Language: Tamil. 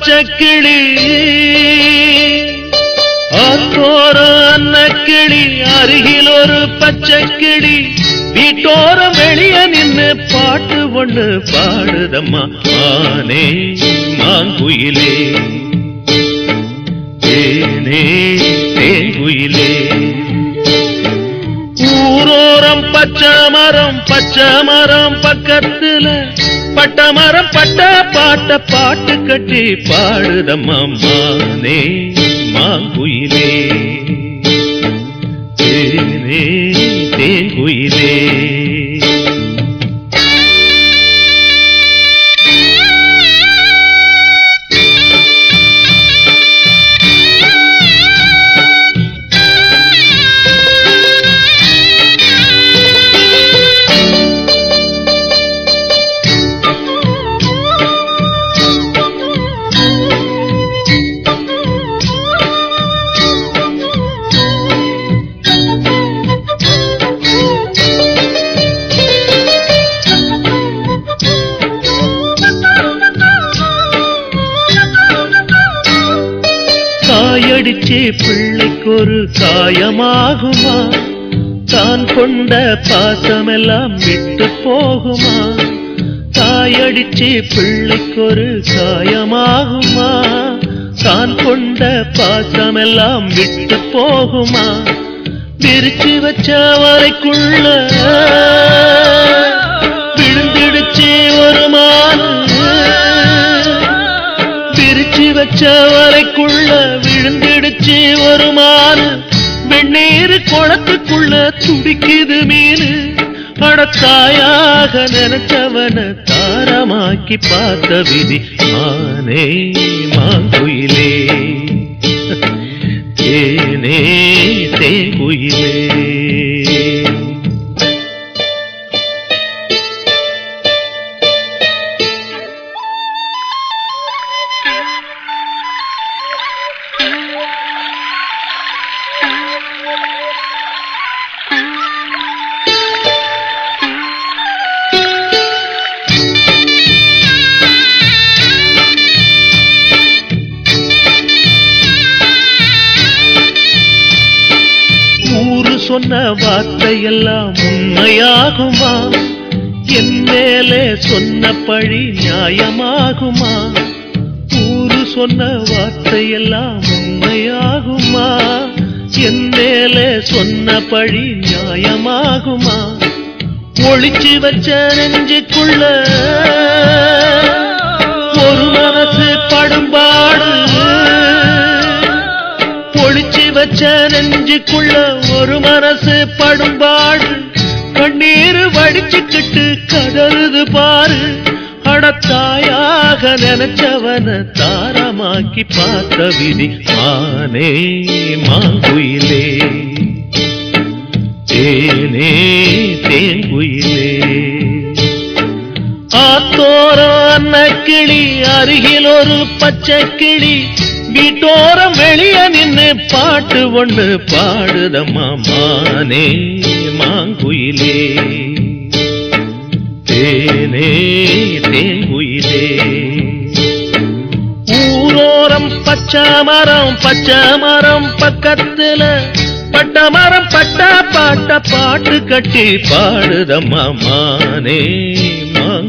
பச்சை கிளி ஆத்தோர அன்னக்கிளி அருகில் ஒரு பச்சை கிளி வீட்டோரம் வெளிய நின்னு பாட்டு ஒண்ணு பாடுதம்மா ஆனே மாங்குயிலே தேனே தேங்குயிலே ஊரோரம் பச்சை மரம் பச்சை மரம் பக்கத்துல பட்ட மரம் பட்ட பாட்ட பாட்டு கட்டி பாடுதம்மா மானே மாங்குயிலே தேனே தேங்குயிலே காயடிச்சே பிள்ளைக்கு ஒரு காயமாகுமா தான் கொண்ட பாசமெல்லாம் விட்டு போகுமா காயடிச்சே பிள்ளைக்கு ஒரு காயமாகுமா தான் கொண்ட பாசமெல்லாம் விட்டு போகுமா விரிச்சு வச்ச வரைக்குள்ள விழுந்திடுச்சு ஒரு மானு பிரிச்சு வச்ச வரைக்குள்ள விழுந்திடுச்சு ஒரு மானு வெந்நீர் குளத்துக்குள்ள துடிக்குது மீனு படத்தாயாக நினைச்சவன தாரமாக்கி பார்த்த விதி மானே மாங்குயிலே தேனே தேங்குயிலே ஊரு சொன்ன வார்த்தையெல்லாம் உண்மையாகுமா என் மேலே சொன்ன பழி நியாயமாகுமா ஊரு சொன்ன வார்த்தையெல்லாம் உண்மையாகுமா என் மேலே சொன்ன பழி நியாயமாகுமா ஒளிச்சு வச்ச நெஞ்சுக்குள்ள ஒரு மனசு படும்பாடு ஒளிச்சு வச்ச நெஞ்சுக்குள்ள ஒரு மனசு படும்பாடு கண்ணீர் வடிச்சுக்கிட்டு கதறுது பாரு அடத்தாயாக நினைச்சவன தாரமாக்கி பார்த்த விதி மானே மாங்குயிலே தேனே தேங்குயிலே ஆத்தோரம் அன்னக்கிளி அருகில் ஒரு பச்சை கிளி வீட்டோரம் வெளிய நின்னு பாட்டு ஒண்ணு பாடுதம்மா மானே மாங்குயிலே தேனே தேங்குயிலே ஊரோரம் பச்சை மரம் பச்சை மரம் பக்கத்துல பட்ட மரம் பட்ட பாட்ட பாட்டு கட்டி பாடுதம்மா மானே மா